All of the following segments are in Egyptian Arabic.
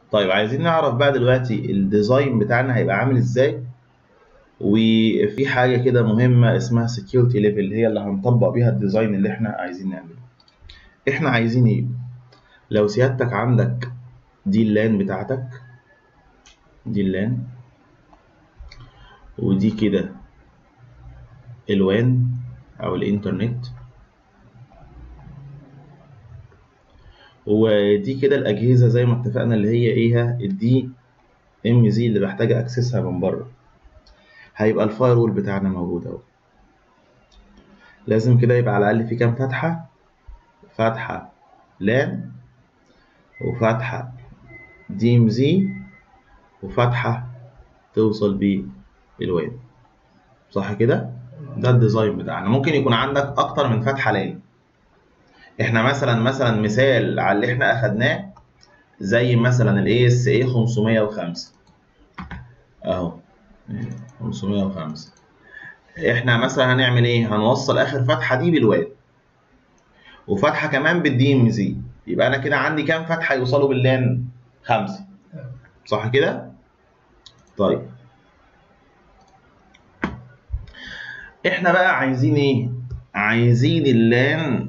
طيب عايزين نعرف بقى دلوقتي الديزاين بتاعنا هيبقى عامل ازاي وفي حاجة كده مهمة اسمها security level هي اللي هنطبق بيها الديزاين اللي احنا عايزين نعمله احنا عايزين ايه لو سيادتك عندك دي اللان بتاعتك دي اللان ودي كده الوان او الانترنت ودي كده الاجهزه زي ما اتفقنا اللي هي ايه الدي ام زي اللي بحتاج اكسسها من بره هيبقى الفاير بتاعنا موجود اهو لازم كده يبقى على الاقل في كام فتحه فتحه لان وفتحه دي ام زي وفتحه توصل بيه الوان صح كده ده الديزاين بتاعنا ممكن يكون عندك اكتر من فتحه لان احنا مثلا مثلا مثال على اللي احنا اخدناه زي مثلا الاي اس اي 505 اهو 505 احنا مثلا هنعمل ايه هنوصل اخر فتحه دي بالواد وفتحه كمان بالدي ام زي يبقى انا كده عندي كام فتحه يوصلوا باللان خمسه صح كده طيب احنا بقى عايزين ايه عايزين اللان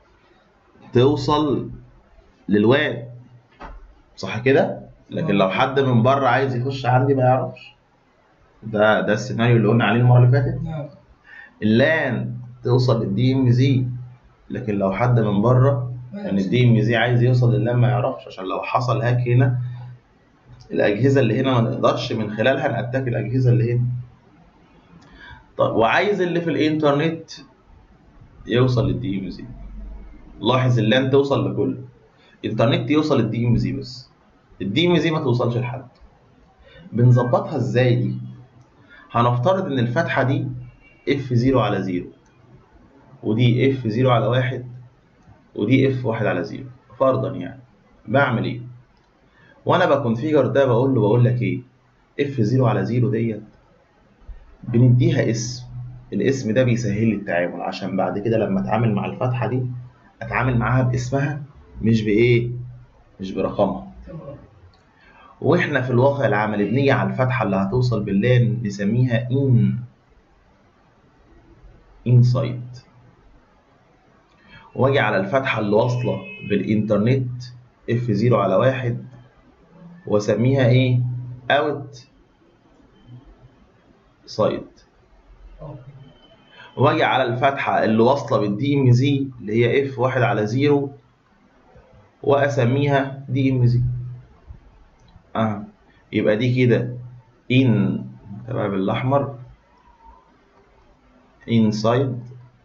توصل للواد صح كده لكن لو حد من بره عايز يخش عندي ما يعرفش ده ده السيناريو اللي قلنا عليه المره اللي فاتت نعم اللان توصل للدي ام زي لكن لو حد من بره يعني الدي ام زي عايز يوصل للان ما يعرفش عشان لو حصل هاك هنا الاجهزه اللي هنا ما نقدرش من خلالها نأتاك الاجهزه اللي هنا طب وعايز اللي في الانترنت يوصل للدي ام زي لاحظ اللان توصل لكله الانترنت يوصل للدي ام زي بس الدي ام زي ما توصلش لحد بنظبطها ازاي دي هنفترض ان الفتحه دي اف 0 على 0 ودي اف 0 على 1 ودي اف 1 على 0 فرضا يعني بعمل ايه وانا بكونفيجر ده بقول له بقول لك ايه اف 0 على 0 ديت بنديها اسم الاسم ده بيسهل لي التعامل عشان بعد كده لما اتعامل مع الفتحه دي اتعامل معاها باسمها مش بايه مش برقمها تمام واحنا في الواقع العملي بنيجي على الفتحه اللي هتوصل باللان نسميها ان انسايد واجي على الفتحه اللي واصله بالانترنت اف 0 على 1 واسميها ايه اوت سايد أوكي. واجي على الفتحه اللي واصله بالدي ام زي اللي هي اف 1 على 0 واسميها دي ام زي اه يبقى دي كده ان تبع بالاحمر inside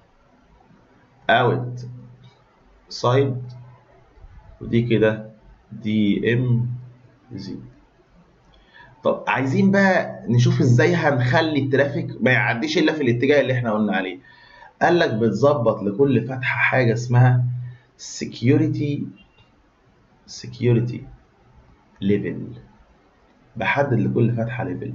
out side ودي كده دي ام زي طب عايزين بقى نشوف ازاي هنخلي الترافيك ما يعديش الا في الاتجاه اللي احنا قلنا عليه قال لك بتظبط لكل فتحه حاجه اسمها security security level بحدد لكل فتحه ليفل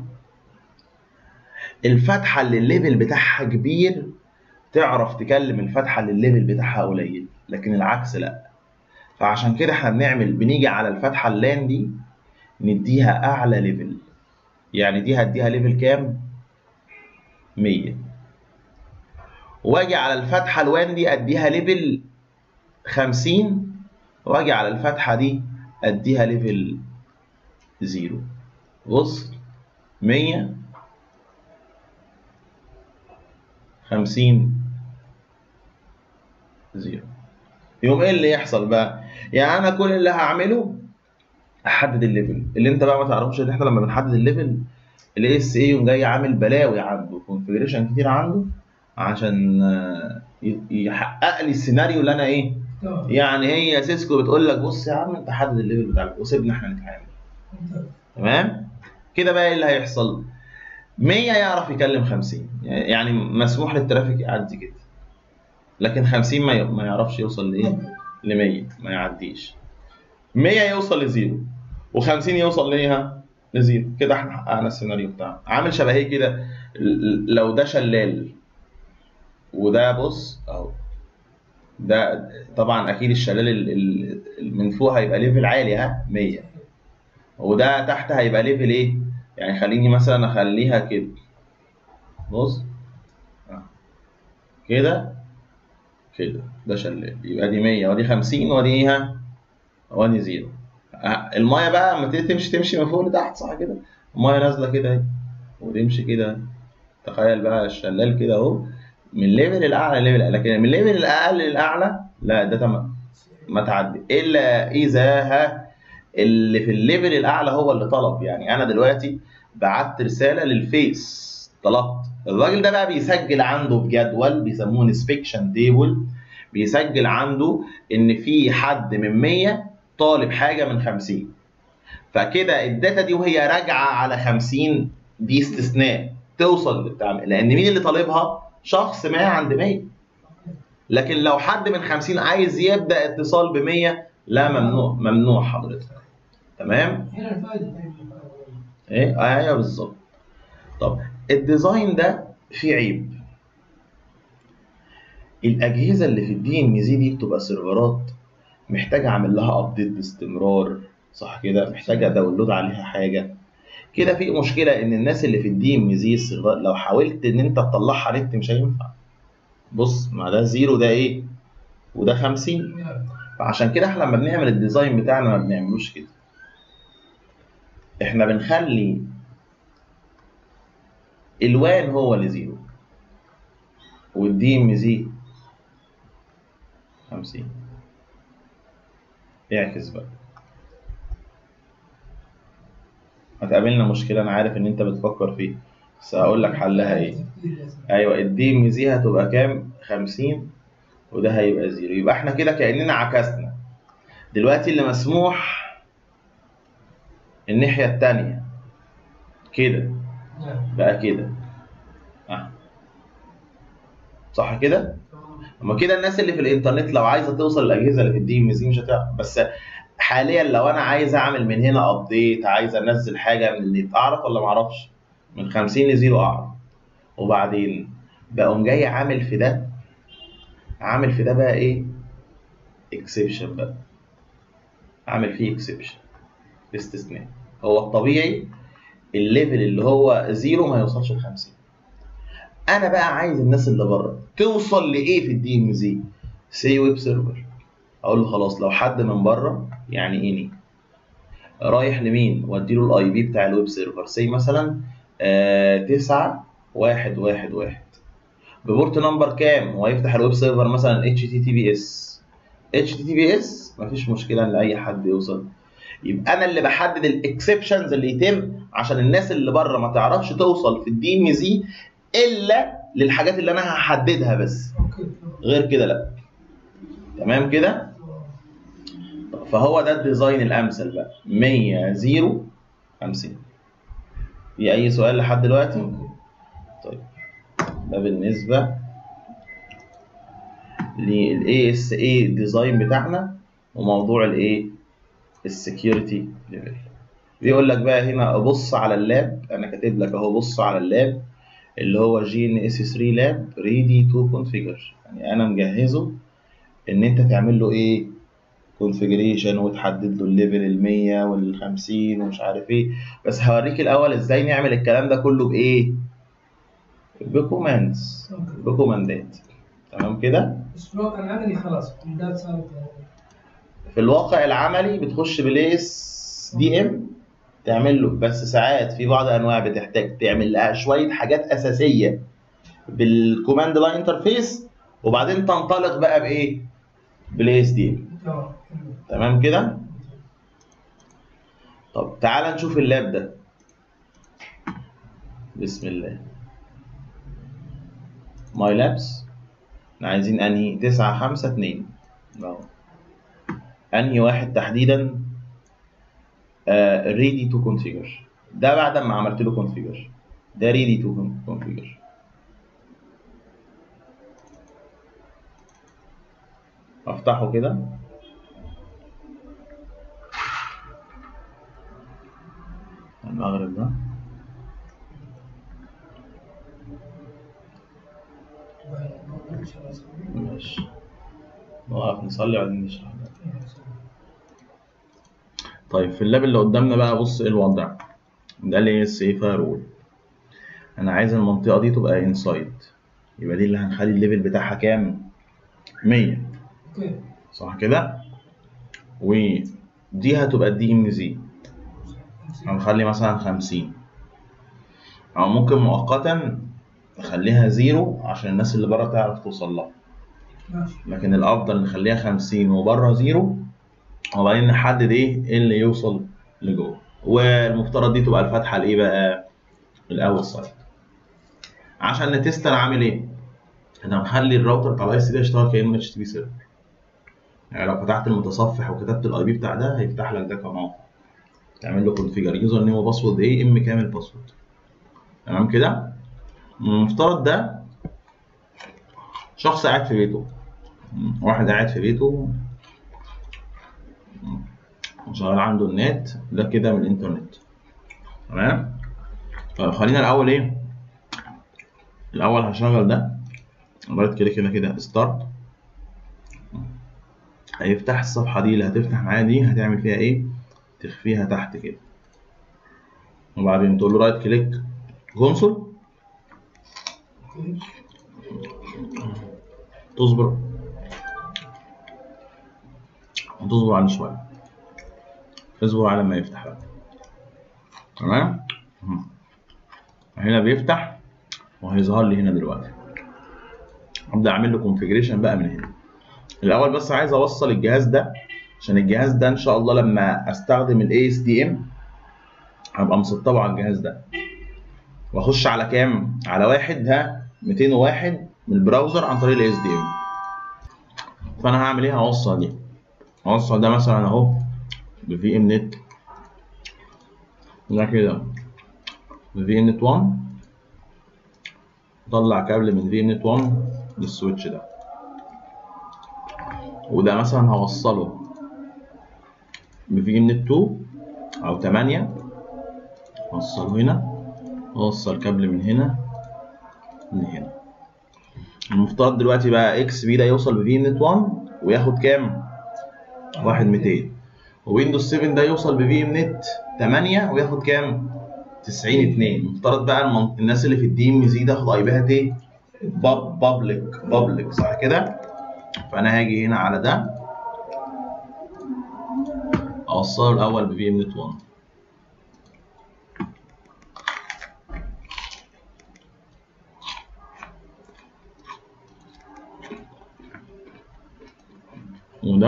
الفتحه اللي الليفل بتاعها كبير تعرف تكلم الفتحه اللي الليفل بتاعها قليل لكن العكس لا فعشان كده احنا بنعمل بنيجي على الفتحه اللان دي نديها اعلى ليفل يعني دي هديها ليفل كام 100 واجي على الفتحه الوان دي اديها ليفل 50 واجي على الفتحه دي اديها ليفل 0 بص 100 50 0 يوم ايه اللي يحصل بقى يعني انا كل اللي هعمله احدد الليفل اللي انت بقى ما تعرفش ان احنا لما بنحدد الليفل الاي اس اي يوم جاي عامل بلاوي عنده كونفجريشن كتير عنده عشان آه، ي- يحقق لي السيناريو اللي انا ايه تمام يعني هي سيسكو بتقول لك بص يا عم انت حدد الليفل بتاعك وسيبنا احنا نتعامل ممتاز تمام كده بقى ايه اللي هيحصل 100 يعرف يكلم 50 يعني مسموح للترافيك يعدي كده لكن 50 ما ي- ما يعرفش يوصل لايه ل 100 ما يعديش 100 يوصل لزيرو و50 يوصل ليها لزيرو كده احنا حققنا السيناريو بتاعنا عامل شبه ايه كده ل- لو ده شلال وده بص اهو ده طبعا اكيد الشلال ال- ال- ال- من فوق هيبقى ليفل عالي ها 100 وده تحت هيبقى ليفل ايه يعني خليني مثلا اخليها كده بص آه. كده كده ده شلال يبقى دي 100 ودي 50 ودي ايه ها؟ ودي زيرو آه، المايه بقى لما تيجي تمشي تمشي من فوق لتحت صح كده المايه نازله كده اهي وتمشي كده تخيل بقى الشلال كده اهو من الليفل الاعلى لليفل الأعلى. لكن من الليفل الاقل للاعلى لا ده تمام ما تعدي الا اذا ها اللي في الليفل الاعلى هو اللي طلب يعني انا دلوقتي بعت رساله للفيس طلبت الراجل ده بقى بيسجل عنده في جدول بيسموه انسبكشن تيبل بيسجل عنده ان في حد من 100 طالب حاجه من 50 فكده الداتا دي وهي راجعه على 50 دي استثناء توصل لبتاع لان مين اللي طالبها؟ شخص ما عند 100 لكن لو حد من 50 عايز يبدا اتصال ب 100 لا ممنوع ممنوع حضرتك تمام؟ هنا الفائده طيب ايه ايوه بالظبط طب الديزاين ده فيه عيب الاجهزه اللي في الدي ام زي دي بتبقى سيرفرات محتاجه اعمل لها ابديت باستمرار صح كده محتاجه داونلود عليها حاجه كده في مشكله ان الناس اللي في الدي ام زي السيرفر لو حاولت ان انت تطلعها نت مش هينفع بص ما ده زيرو ده ايه وده 50 فعشان كده احنا لما بنعمل الديزاين بتاعنا ما بنعملوش كده احنا بنخلي الوان هو اللي زيرو والدي ام زي 50 اعكس بقى هتقابلنا مشكلة أنا عارف إن أنت بتفكر فيه بس هقول لك حلها إيه أيوه الدي ام زي هتبقى كام؟ 50 وده هيبقى زيرو يبقى إحنا كده كأننا عكسنا دلوقتي اللي مسموح الناحية التانية كده نعم بقى كده آه. صح كده؟ اما كده الناس اللي في الانترنت لو عايزه توصل للاجهزه اللي في الدي ام زي مش هتعرف بس حاليا لو انا عايز اعمل من هنا ابديت عايز انزل حاجه من النت اعرف ولا ما اعرفش؟ من 50 لزيرو اعرف وبعدين بقوم جاي عامل في ده عامل في ده بقى ايه؟ اكسبشن بقى عامل فيه اكسبشن استثناء هو الطبيعي الليفل اللي هو زيرو ما يوصلش ل 50 انا بقى عايز الناس اللي بره توصل لايه في الدي ام زي سي ويب سيرفر اقول له خلاص لو حد من بره يعني اني رايح لمين وادي له الاي بي بتاع الويب سيرفر سي مثلا آه 9 1 1 1 ببورت نمبر كام هو يفتح الويب سيرفر مثلا اتش تي تي بي اس اتش تي تي بي اس مفيش مشكله ان اي حد يوصل يبقى انا اللي بحدد الاكسبشنز اللي يتم عشان الناس اللي بره ما تعرفش توصل في الدي ام زي الا للحاجات اللي انا هحددها بس اوكي غير كده لا تمام كده فهو ده الديزاين الامثل بقى 100 0 50 في اي سؤال لحد دلوقتي طيب ده بالنسبه للاي اس اي ديزاين بتاعنا وموضوع الايه السكيورتي ليفل بيقول لك بقى هنا ابص على اللاب انا كاتب لك اهو بص على اللاب اللي هو جي ان اس 3 لاب ريدي تو كونفيجر يعني انا مجهزه ان انت تعمل له ايه كونفيجريشن وتحدد له الليفل ال 100 وال 50 ومش عارف ايه بس هوريك الاول ازاي نعمل الكلام ده كله بايه بكوماندز بكوماندات تمام كده بس في الواقع العملي خلاص الكومندات صارت في الواقع العملي بتخش بالاس دي ام تعمل له بس ساعات في بعض الانواع بتحتاج تعمل لها شويه حاجات اساسيه بالكوماند لاين انترفيس وبعدين تنطلق بقى بايه بالاس دي ام تمام تمام كده طب تعال نشوف اللاب ده بسم الله ماي لابس احنا عايزين انهي تسعة خمسة اتنين اهو انهي واحد تحديدا ريدي تو كونفيجر ده بعد ما عملت له كونفيجر ده ريدي تو كونفيجر افتحه كده المغرب ده ماشي نوقف نصلي وبعدين نشرح ده. طيب في اللاب اللي قدامنا بقى بص ايه الوضع ده اللي اس اي فايرول انا عايز المنطقه دي تبقى انسايد يبقى دي اللي هنخلي الليفل بتاعها كام 100 اوكي صح كده ودي هتبقى الدي ام زي هنخلي مثلا 50 او ممكن مؤقتا نخليها زيرو عشان الناس اللي بره تعرف توصل لها ماشي لكن الافضل نخليها 50 وبره زيرو وبعدين نحدد ايه إيه اللي يوصل لجوه والمفترض دي تبقى الفتحه الايه بقى الاول سايد عشان نتست انا عامل ايه انا مخلي الراوتر بتاع الاي سي ده يشتغل كانه اتش تي بي سيرفر يعني لو فتحت المتصفح وكتبت الاي بي بتاع ده هيفتح لك ده كموقع تعمل له كونفيجر يوزر نيم وباسورد ايه ام كامل باسورد تمام كده المفترض ده شخص قاعد في بيته واحد قاعد في بيته شغال عنده النت ده كده من الانترنت تمام طيب خلينا الاول ايه الاول هشغل ده رايت كده كده كده ستارت هيفتح الصفحه دي اللي هتفتح معايا دي هتعمل فيها ايه تخفيها تحت كده وبعدين تقول له رايت كليك كونسول اوكي تصبر وتصبر عليه شوية اصبر على ما يفتح بقى تمام مم. هنا بيفتح وهيظهر لي هنا دلوقتي هبدأ أعمل له كونفيجريشن بقى من هنا الأول بس عايز أوصل الجهاز ده عشان الجهاز ده إن شاء الله لما أستخدم ال ASDM هبقى مسطبه على الجهاز ده وأخش على كام؟ على واحد ها 201 من البراوزر عن طريق ال ASDM فأنا هعمل إيه؟ هوصل دي هوصل ده مثلا أهو بفي ام نت ده كده بفي ام نت 1 طلع كابل من في ام نت 1 للسويتش ده وده مثلا هوصله بفي ام نت 2 او 8 اوصله هنا اوصل كابل من هنا لهنا المفترض دلوقتي بقى اكس بي ده يوصل بفي ام نت 1 وياخد كام؟ واحد 200 وويندوز 7 ده يوصل بفي ام نت 8 وياخد كام؟ 90 2 المفترض بقى المن- الناس اللي في الدي ام زي تاخد اي بيهات ايه؟ باب بابليك بابليك صح كده؟ فانا هاجي هنا على ده اوصله الاول بفي ام نت 1 وده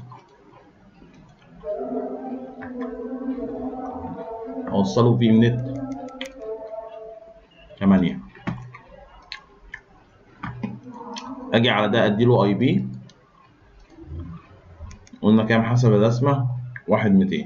اوصله في ام نت 8 اجي على ده اديله اي بي قلنا كام حسب الرسمه واحد 200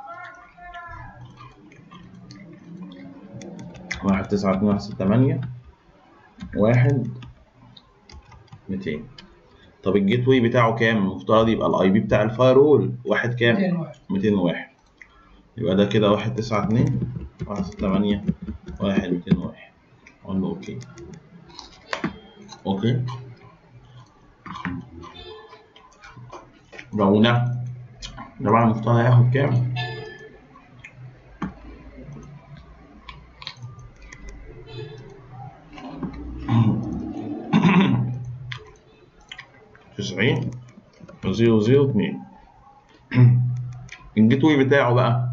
واحد تسعة اتنين واحد ستة تمانية واحد 200 طب الجيت واي بتاعه كام؟ المفترض يبقى الاي بي بتاع الفاير وول واحد كام؟ 201 201 يبقى ده كده واحد تسعة اتنين واحد ستة تمانية واحد ميتين واحد أقول له أوكي أوكي لو ده ده بقى المفترض هياخد كام؟ تسعين زيرو زيرو اتنين الجيت واي بتاعه بقى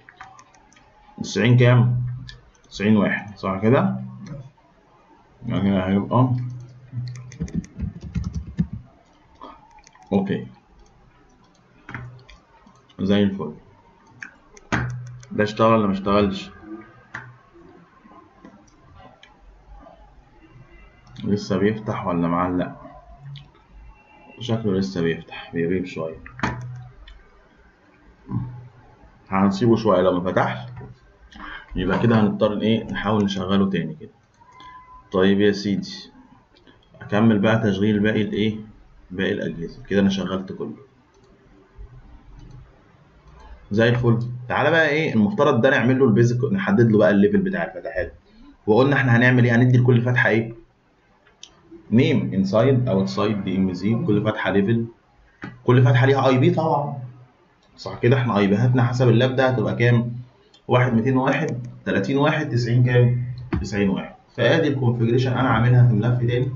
90 كام؟ 90 واحد صح كده؟ يعني هنا هيبقى اوكي زي الفل ده اشتغل ولا ما اشتغلش؟ لسه بيفتح ولا معلق؟ شكله لسه بيفتح بيغيب شوية هنسيبه شوية لو ما فتحش يبقى كده هنضطر ايه نحاول نشغله تاني كده طيب يا سيدي اكمل بقى تشغيل باقي الايه باقي الاجهزه كده انا شغلت كله زي الفل تعالى بقى ايه المفترض ده نعمل له البيزك نحدد له بقى الليفل بتاع الفتحات وقلنا احنا هنعمل ايه هندي لكل فتحه ايه نيم انسايد اوتسايد دي ام زي كل فتحه ليفل كل فتحه ليها اي بي طبعا صح كده احنا ايبيهاتنا حسب اللاب ده هتبقى كام 1 201 30 واحد 90 كام 90 واحد فادي الكونفجريشن انا عاملها في ملف تاني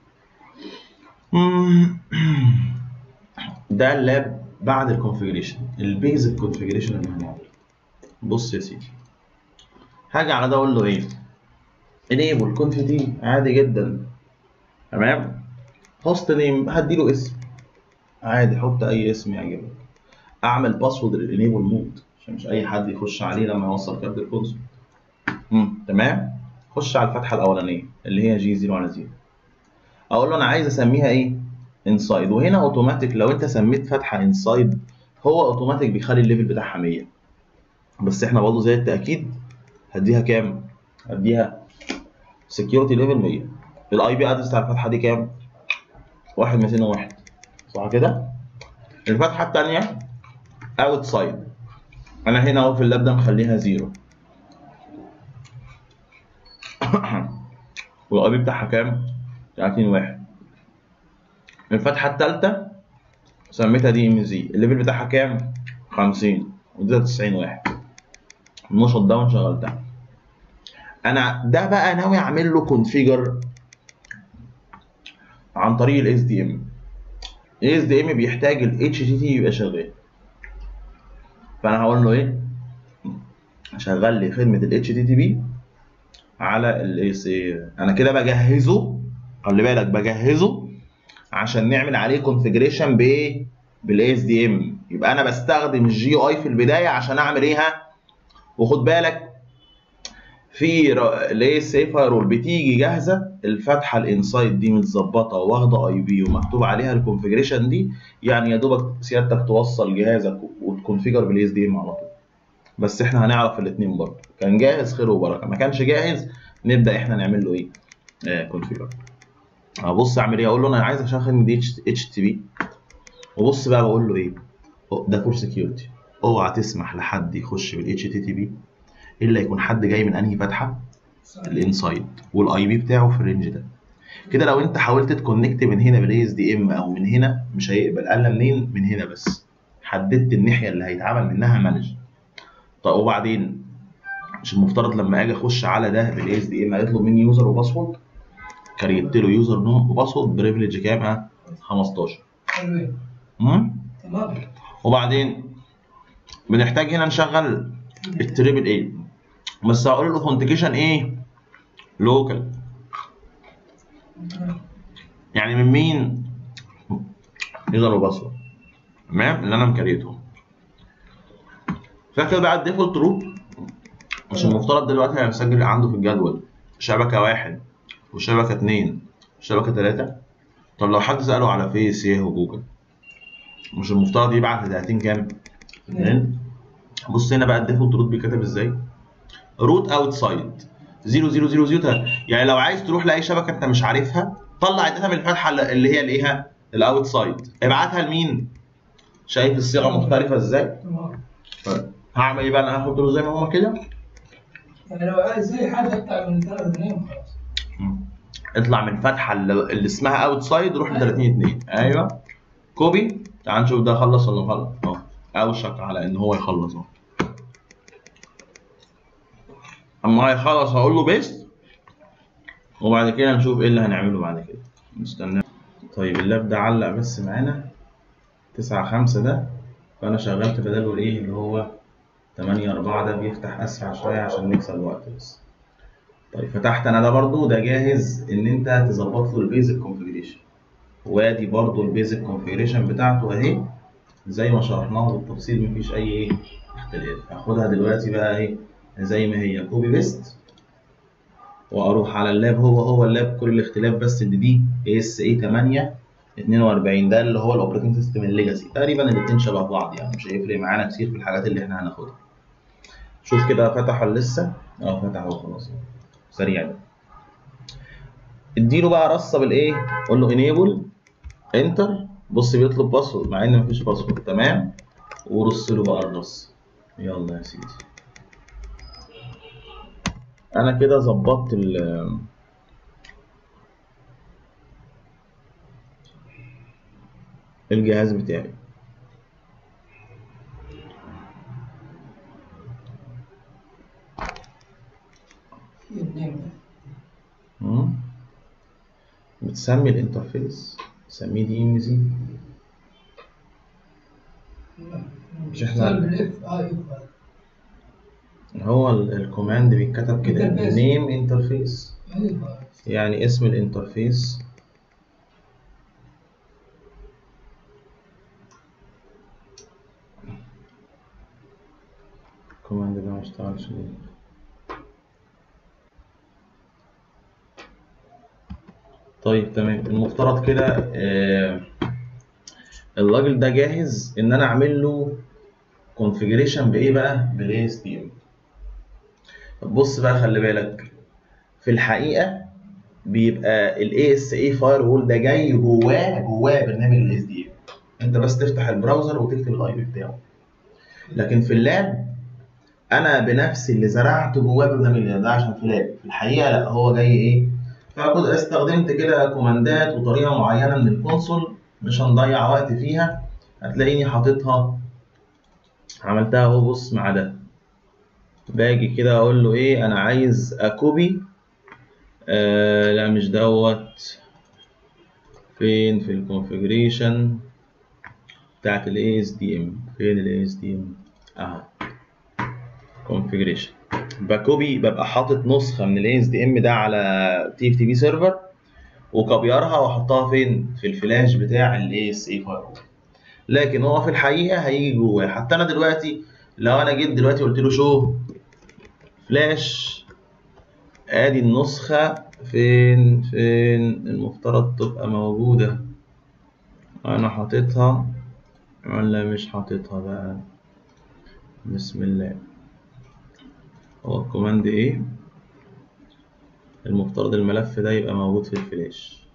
ده اللاب بعد الكونفجريشن البيزك كونفجريشن اللي هنعمله بص يا سيدي هاجي على ده اقول له ايه انيبل كونف دي عادي جدا تمام هوست نيم هديله اسم عادي حط اي اسم يعجبك اعمل باسورد للانيبل مود عشان مش اي حد يخش عليه لما يوصل كارت الكونسول امم تمام خش على الفتحه الاولانيه اللي هي جي 0 على 0 اقول له انا عايز اسميها ايه انسايد وهنا اوتوماتيك لو انت سميت فتحه انسايد هو اوتوماتيك بيخلي الليفل بتاعها 100 بس احنا برضه زي التاكيد هديها كام هديها سكيورتي ليفل 100 الاي بي ادرس بتاع الفتحه دي كام 1 201 صح كده الفتحه الثانيه اوت سايد انا هنا اهو في اللاب ده مخليها زيرو والاي بي بتاعها كام 30 واحد الفتحه الثالثه سميتها دي ام زي الليفل بتاعها كام 50 واديتها 90 واحد النشط داون شغلتها انا ده بقى ناوي اعمل له كونفيجر عن طريق الاس دي ام الاس دي ام بيحتاج الاتش تي تي يبقى شغال فانا هقول له ايه شغل لي خدمه الاتش تي تي بي على الاس انا كده بجهزه خلي بالك بجهزه عشان نعمل عليه كونفيجريشن بايه بالاس دي ام يبقى انا بستخدم الجي اي في البدايه عشان اعمل ايه ها وخد بالك في الايه سي فايرول بتيجي جاهزه الفتحه الانسايد دي متظبطه واخده اي بي ومكتوب عليها الكونفيجريشن دي يعني يا دوبك سيادتك توصل جهازك وتكونفيجر بالاس دي ام على طول بس احنا هنعرف الاثنين برضه كان جاهز خير وبركه ما كانش جاهز نبدا احنا نعمل له ايه آه كونفيجر ابص اعمل ايه اقول له انا عايز اشغل دي اتش تي بي وبص بقى بقول له ايه ده فور سكيورتي اوعى تسمح لحد يخش بالاتش تي تي بي الا يكون حد جاي من انهي فتحه الانسايد والاي بي بتاعه في الرينج ده كده لو انت حاولت تكونكت من هنا بالاي اس دي ام او من هنا مش هيقبل قال منين من هنا بس حددت الناحيه اللي هيتعامل منها مانج طيب وبعدين مش المفترض لما اجي اخش على ده بالاي اس دي ام هيطلب مني يوزر وباسورد كريت له يوزر نوم وباسورد بريفليج كام ها 15 حلوين امم تمام وبعدين بنحتاج هنا نشغل التريبل اي بس هقول الاوثنتيكيشن ايه لوكال يعني من مين يوزر وباسورد تمام اللي انا مكريتهم فاكر بقى الديفولت روت مش المفترض دلوقتي هيسجل عنده في الجدول شبكه واحد وشبكه اتنين وشبكه تلاته طب لو حد ساله على فيس ياهو جوجل مش المفترض يبعت ل 30 كام؟ اتنين بص هنا بقى الديفولت روت بيتكتب ازاي؟ روت اوت سايد 0000 يعني لو عايز تروح لاي شبكه انت مش عارفها طلع الداتا من الفتحه اللي هي الايه الاوت سايد ابعتها لمين؟ شايف الصيغه مختلفه ازاي؟ تمام هعمل ايه بقى انا هاخد له زي ما هما كده يعني لو عايز زي حاجه بتاع من ثلاث جنيه خلاص اطلع من الفتحه اللي اللي اسمها اوت سايد روح ل 30 2 ايوه كوبي تعال نشوف ده خلص ولا خلص اهو اوشك على ان هو يخلص اهو اما هيخلص هقول له بيست وبعد كده نشوف ايه اللي هنعمله بعد كده نستنى طيب اللاب ده علق بس معانا 9 5 ده فانا شغلت بداله الايه اللي هو 8 4 ده بيفتح اسرع شويه عشان نكسب وقت بس طيب فتحت انا ده برضو ده جاهز ان انت تظبط له البيزك كونفيجريشن وادي برضو البيزك كونفيجريشن بتاعته اهي زي ما شرحناها بالتفصيل مفيش اي ايه اختلاف هاخدها دلوقتي بقى ايه زي ما هي كوبي بيست واروح على اللاب هو هو اللاب كل الاختلاف بس ان دي اس اي 8 42 ده اللي هو الاوبريتنج سيستم الليجاسي تقريبا الاثنين شبه بعض يعني مش هيفرق معانا كتير في الحاجات اللي احنا هناخدها شوف كده فتح ولا لسه اه فتح اهو خلاص سريع ده اديله بقى رصه بالايه قول له انيبل انتر بص بيطلب باسورد مع ان مفيش باسورد تمام ورص له بقى الرص يلا يا سيدي انا كده ظبطت ال الجهاز بتاعي النيم مم. بتسمي الانترفيس سميه دي ام زي مش إحنا- بالاف اي هو ال- الكوماند بيتكتب كده Interface. نيم انترفيس ايوه يعني اسم الانترفيس الكوماند ده ما اشتغلش ليه طيب تمام المفترض كده آه، الراجل ده جاهز ان انا اعمل له كونفيجريشن بايه بقى بالاي اس تي ام طب بص بقى خلي بالك في الحقيقه بيبقى الاي اس اي فاير وول ده جاي جواه جواه برنامج الاس دي ام انت بس تفتح البراوزر وتكتب الاي بي بتاعه لكن في اللاب انا بنفسي اللي زرعت جواه برنامج ال- ده عشان في لاب في الحقيقه لا هو جاي ايه فكنت استخدمت كده كوماندات وطريقه معينه من الكونسول مش هنضيع وقت فيها هتلاقيني حاططها عملتها اهو بص مع ده باجي كده اقول له ايه انا عايز اكوبي آه لا مش دوت فين في الكونفيجريشن بتاعت ال ASDM فين ال ASDM اهو configuration بكوبي ببقى حاطط نسخة من ال ASDM ده على TFTP سيرفر وكبيرها واحطها فين في الفلاش بتاع ال ASA firewall لكن هو في الحقيقة هيجي جواه حتى انا دلوقتي لو انا جيت دلوقتي قلت له شو فلاش ادي النسخة فين فين المفترض تبقى موجودة انا حاططها ولا مش حاططها بقى بسم الله هو الكوماند ايه المفترض الملف ده يبقى موجود في الفلاش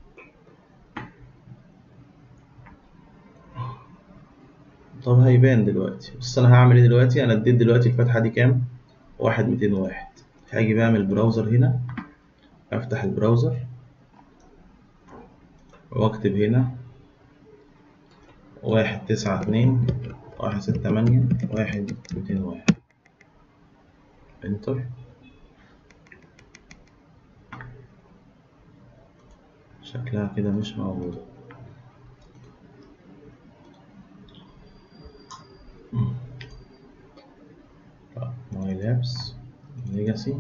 طب هيبان دلوقتي بس انا هعمل ايه دلوقتي انا اديت دلوقتي الفتحة دي كام واحد ميتين واحد هاجي بقى من البراوزر هنا افتح البراوزر واكتب هنا واحد تسعة اتنين واحد ستة تمانية واحد ميتين واحد انتر شكلها كده مش موجودة ماي لابس ليجاسي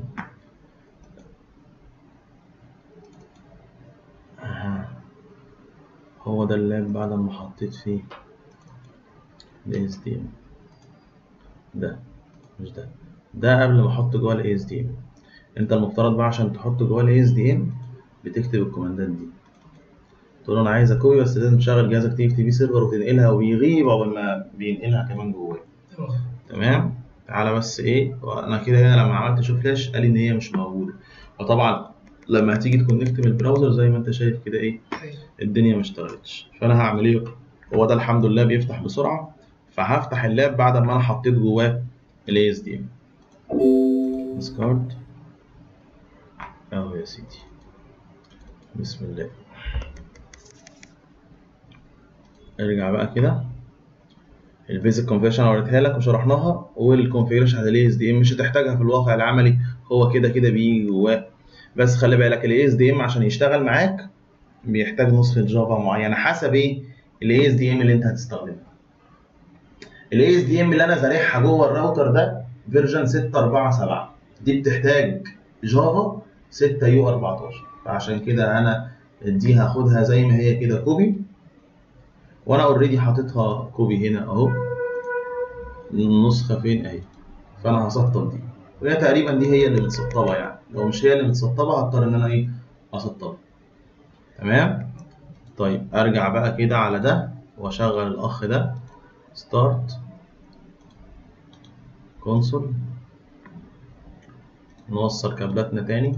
هو ده اللاب بعد ما حطيت فيه ال ASDM ده مش ده ده قبل ما احط جوه ال ASDM انت المفترض بقى عشان تحط جوه ال ASDM بتكتب الكوماندات دي تقول له انا عايز اكوبي بس لازم تشغل جهازك تي اف تي بي سيرفر وتنقلها وبيغيب عقبال ما بينقلها كمان جواه تمام تعالى بس ايه انا كده هنا لما عملت شو فلاش قال ان هي مش موجوده فطبعا لما هتيجي تكونكت من البراوزر زي ما انت شايف كده ايه الدنيا ما اشتغلتش فانا هعمل ايه هو ده الحمد لله بيفتح بسرعه فهفتح اللاب بعد ما انا حطيت جواه ال ASDM ديسكارد اهو يا سيدي بسم الله ارجع بقى كده البيزك كونفيجريشن وريتها لك وشرحناها والكونفيجريشن على الاي اس دي ام مش هتحتاجها في الواقع العملي هو كده كده بيجي جواه بس خلي بالك الاي اس دي ام عشان يشتغل معاك بيحتاج نسخه جافا معينه حسب ايه الاي اس دي ام اللي انت هتستخدمها الاي اس دي ام اللي انا زارعها جوه الراوتر ده فيرجن 6.4.7 دي بتحتاج جافا 6 يو 14 فعشان كده انا دي هاخدها زي ما هي كده كوبي وانا اوريدي حاططها كوبي هنا اهو النسخه فين اهي فانا هسطب دي وهي تقريبا دي هي اللي متسطبه يعني لو مش هي اللي متسطبه هضطر ان انا ايه اسطبها تمام طيب ارجع بقى كده على ده واشغل الاخ ده ستارت كونسول نوصل كابلاتنا تاني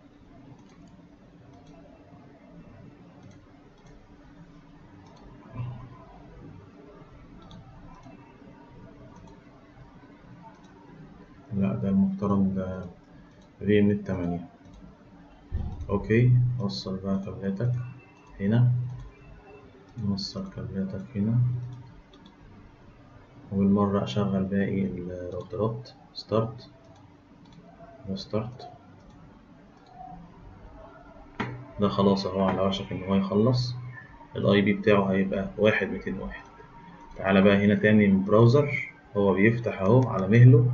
لا ده المفترض ده في ام 8 اوكي وصل بقى كابلاتك هنا نوصل كابلاتك هنا وبالمرة أشغل باقي الراوترات ستارت وستارت ده خلاص اهو على وشك ان هو يخلص الاي بي بتاعه هيبقى واحد ميتين واحد تعالى بقى هنا تاني من البراوزر هو بيفتح اهو على مهله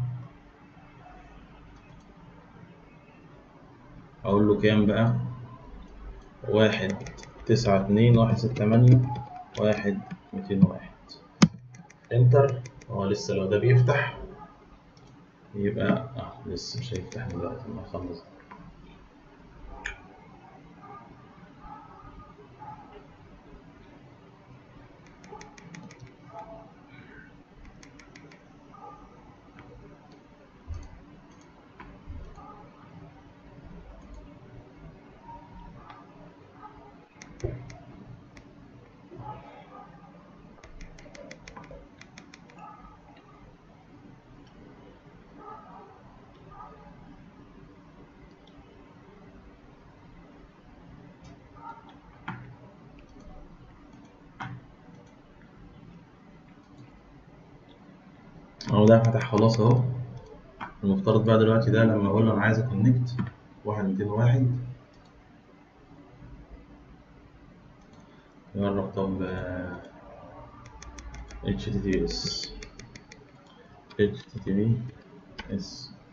اقول له كام بقى واحد تسعة اتنين واحد ستة تمانية واحد ميتين واحد انتر هو لسه لو ده بيفتح يبقى اه لسه مش هيفتح دلوقتي ما يخلص اهو ده فتح خلاص اهو المفترض بقى دلوقتي ده لما اقول له انا عايز اكونكت واحد ميتين واحد جرب طب آه، HTTPS HTTPS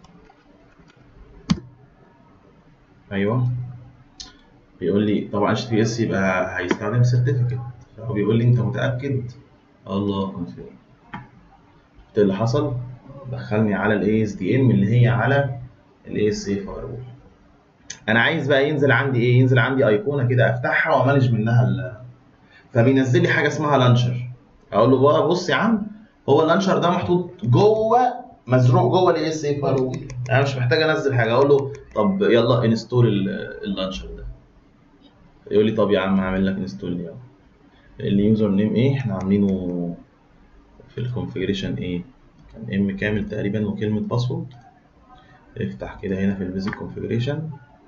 ايوه بيقول لي طبعا HTTPS يبقى هيستخدم سيرتيفيكت فهو بيقول لي انت متاكد الله كونفيرم شفت اللي حصل دخلني على الاي اس دي ام اللي هي على الاي اس اي فايرول انا عايز بقى ينزل عندي ايه ينزل عندي ايقونه كده افتحها وامانج منها ال... فبينزل لي حاجه اسمها لانشر اقول له بقى بص يا عم هو اللانشر ده محطوط جوه مزروع جوه الاي اس اي فايرول انا مش محتاج انزل حاجه اقول له طب يلا انستول اللانشر ده يقول لي طب يا عم هعمل لك انستول يلا اليوزر نيم ايه احنا عاملينه في الكونفيجريشن ايه كان ام كامل تقريبا وكلمة باسورد افتح كده هنا في البيزك كونفيجريشن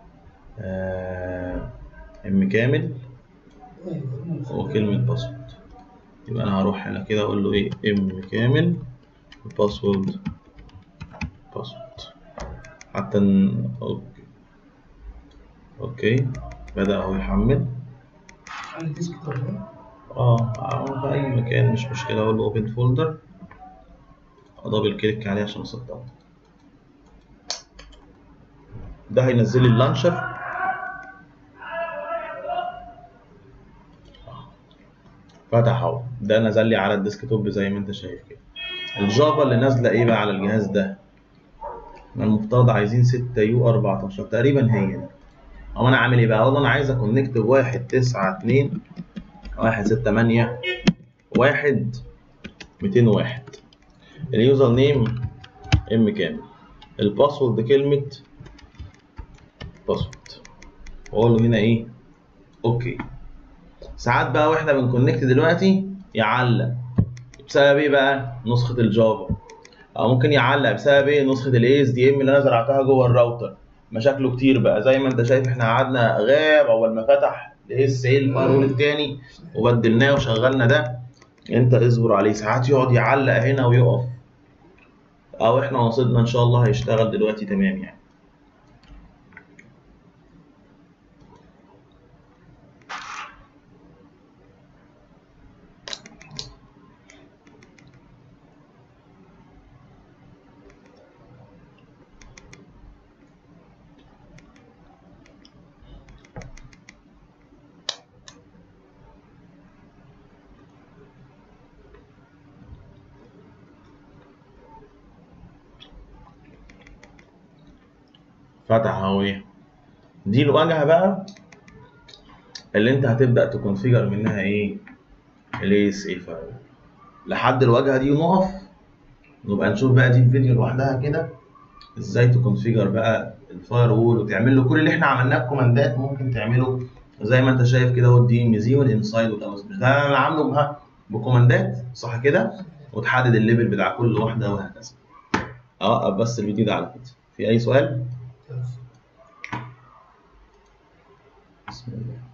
ام كامل وكلمة باسورد يبقى انا هروح هنا كده اقول له ايه ام كامل باسورد باسورد حتى ن... اوكي اوكي بدأ اهو يحمل على الديسك توب اه أو في اي مكان مش مشكلة اقول له اوبن فولدر ادبل كليك عليه عشان اسطبه ده هينزل لي اللانشر فتح اهو ده نزل لي على الديسك توب زي ما انت شايف كده الجافا اللي نازله ايه بقى على الجهاز ده احنا المفترض عايزين 6 يو 14 تقريبا هي دي او انا عامل ايه بقى والله انا عايز اكونكت بواحد تسعة اتنين واحد ستة تمانية واحد ميتين واحد اليوزر نيم ام كامل الباسورد كلمة باسورد واقول له هنا ايه اوكي ساعات بقى واحنا بنكونكت دلوقتي يعلق بسبب ايه بقى نسخة الجافا او ممكن يعلق بسبب ايه نسخة الاي اس دي ام اللي انا زرعتها جوه الراوتر مشاكله كتير بقى زي ما انت شايف احنا قعدنا غاب اول ما فتح الاس ايه الفايرول التاني وبدلناه وشغلنا ده انت اصبر عليه ساعات يقعد يعلق هنا ويقف او احنا قصدنا ان شاء الله هيشتغل دلوقتي تمام يعني فتح اهو ايه دي الواجهه بقى اللي انت هتبدا تكونفيجر منها ايه الاي اس اي فايل لحد الواجهه دي نقف نبقى نشوف بقى دي في فيديو لوحدها كده ازاي تكونفيجر بقى الفاير وول وتعمل له كل اللي احنا عملناه بكوماندات ممكن تعمله زي ما انت شايف كده هو الدي ام زي والانسايد والاوت مش ده انا عامله بها بكوماندات صح كده وتحدد الليفل بتاع كل واحده وهكذا اه بس الفيديو ده على كده في اي سؤال بسم الله